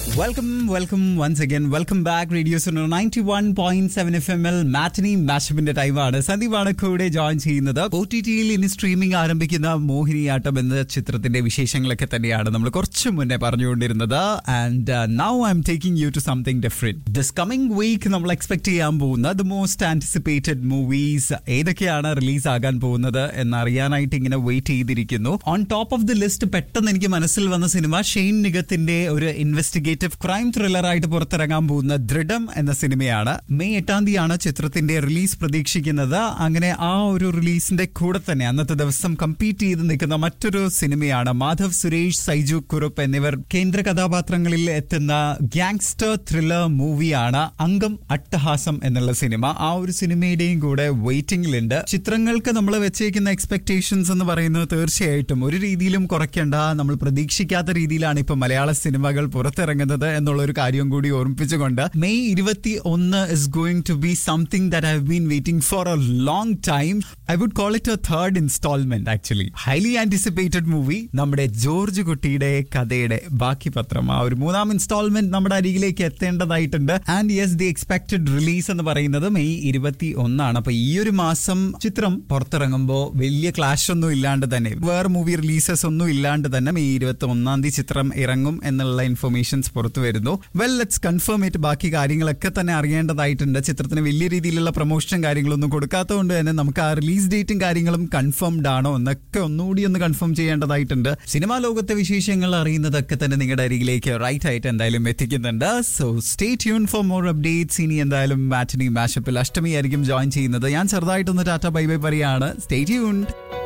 welcome welcome once again welcome back radio Suno ninety one point seven F M L matinee മാഷപ്പിന്റെ ടൈമാണ് സന്ദീപാണ് കൂടെ join ചെയ്യുന്നത് O T ടിയിൽ ഇനി സ്ട്രീമിംഗ് ആരംഭിക്കുന്ന മോഹിനിയാട്ടം എന്ന ചിത്രത്തിന്റെ വിശേഷങ്ങളൊക്കെ തന്നെയാണ് നമ്മൾ കുറച്ച് മുന്നേ പറഞ്ഞുകൊണ്ടിരുന്നത് and now I'm taking you to something different this coming week നമ്മൾ എക്സ്പെക്ട് ചെയ്യാൻ പോകുന്ന ദ മോസ്റ്റ് ആന്റിസിപ്പേറ്റഡ് മൂവീസ് ഏതൊക്കെയാണ് റിലീസ് ആകാൻ പോകുന്നത് എന്നറിയാനായിട്ട് ഇങ്ങനെ വെയിറ്റ് ചെയ്തിരിക്കുന്നു on top of the list പെട്ടെന്ന് എനിക്ക് മനസ്സിൽ വന്ന സിനിമ ഷെയ്ൻ നിഗത്തിന്റെ ഒരു ഇൻവെസ്റ്റിഗേറ്റീവ് ക്രൈം ത്രില്ലർ ആയിട്ട് പുറത്തിറങ്ങാൻ പോകുന്ന ദൃഢം എന്ന സിനിമയാണ് മെയ് എട്ടാം തീയതിയാണ് ചിത്രത്തിന്റെ റിലീസ് പ്രതീക്ഷിക്കുന്നത് അങ്ങനെ ആ ഒരു റിലീസിന്റെ കൂടെ തന്നെ അന്നത്തെ ദിവസം കമ്പീറ്റ് ചെയ്ത് നിൽക്കുന്ന മറ്റൊരു സിനിമയാണ് മാധവ് സുരേഷ് സൈജു കുറുപ്പ് എന്നിവർ കേന്ദ്ര കഥാപാത്രങ്ങളിൽ എത്തുന്ന ഗ്യാങ്സ്റ്റർ ത്രില്ലർ മൂവിയാണ് അംഗം അട്ടഹാസം എന്നുള്ള സിനിമ ആ ഒരു സിനിമയുടെയും കൂടെ വെയിറ്റിംഗിലുണ്ട് ചിത്രങ്ങൾക്ക് നമ്മൾ വെച്ചേക്കുന്ന എക്സ്പെക്ടേഷൻസ് എന്ന് പറയുന്നത് തീർച്ചയായിട്ടും ഒരു രീതിയിലും കുറയ്ക്കേണ്ട നമ്മൾ പ്രതീക്ഷിക്കാത്ത രീതിയിലാണ് ഇപ്പൊ മലയാള സിനിമകൾ പുറത്തിറങ്ങുന്നത് എന്നുള്ള ഒരു കാര്യം കൂടി ഓർമ്മിപ്പിച്ചുകൊണ്ട് മെയ് ഇരുപത്തി ഒന്ന് is going to be something that I been waiting for a long time I would call it a third instalment actually highly anticipated movie നമ്മുടെ ജോർജ് കുട്ടിയുടെ കഥയുടെ ബാക്കി പത്രം ആ ഒരു മൂന്നാം ഇൻസ്റ്റാൾമെന്റ് നമ്മുടെ അരികിലേക്ക് എത്തേണ്ടതായിട്ടുണ്ട് and yes the expected release എന്ന് പറയുന്നത് മെയ് ഇരുപത്തി ഒന്നാണ് അപ്പൊ ഈ ഒരു മാസം ചിത്രം പുറത്തിറങ്ങുമ്പോൾ വലിയ ക്ലാഷ് ഒന്നും ഇല്ലാണ്ട് തന്നെ വേറെ മൂവി റിലീസസ് ഒന്നും ഇല്ലാണ്ട് തന്നെ മെയ് ഇരുപത്തി ഒന്നാം തീയതി ചിത്രം ഇറങ്ങും എന്നുള്ള ഇൻഫർമേഷൻസ് പുറത്തു വരുന്നു വെൽ ലെറ്റ്സ് കൺഫേം ഇറ്റ് ബാക്കി കാര്യങ്ങളൊക്കെ തന്നെ അറിയേണ്ടതായിട്ടുണ്ട് ചിത്രത്തിന് വലിയ രീതിയിലുള്ള പ്രൊമോഷനും കാര്യങ്ങളൊന്നും കൊടുക്കാത്തതുകൊണ്ട് തന്നെ നമുക്ക് ആ റിലീസ് ഡേറ്റും കാര്യങ്ങളും കൺഫേംഡ് ആണോ എന്നൊക്കെ ഒന്നുകൂടി ഒന്ന് കൺഫേം ചെയ്യേണ്ടതായിട്ടുണ്ട് സിനിമാ ലോകത്തെ വിശേഷങ്ങൾ അറിയുന്നതൊക്കെ തന്നെ നിങ്ങളുടെ അരികിലേക്ക് റൈറ്റ് ആയിട്ട് എന്തായാലും എത്തിക്കുന്നുണ്ട് so stay tune for more updates ഇനി എന്തായാലും മാറ്റിനി മാഷപ്പിൽ അഷ്ടമി ആയിരിക്കും ജോയിൻ ചെയ്യുന്നത് ഞാൻ ചെറുതായിട്ടൊന്ന് ടാറ്റ ബൈ ബൈ പറയാണ് സ്റ്റേ ട്യൂൺഡ്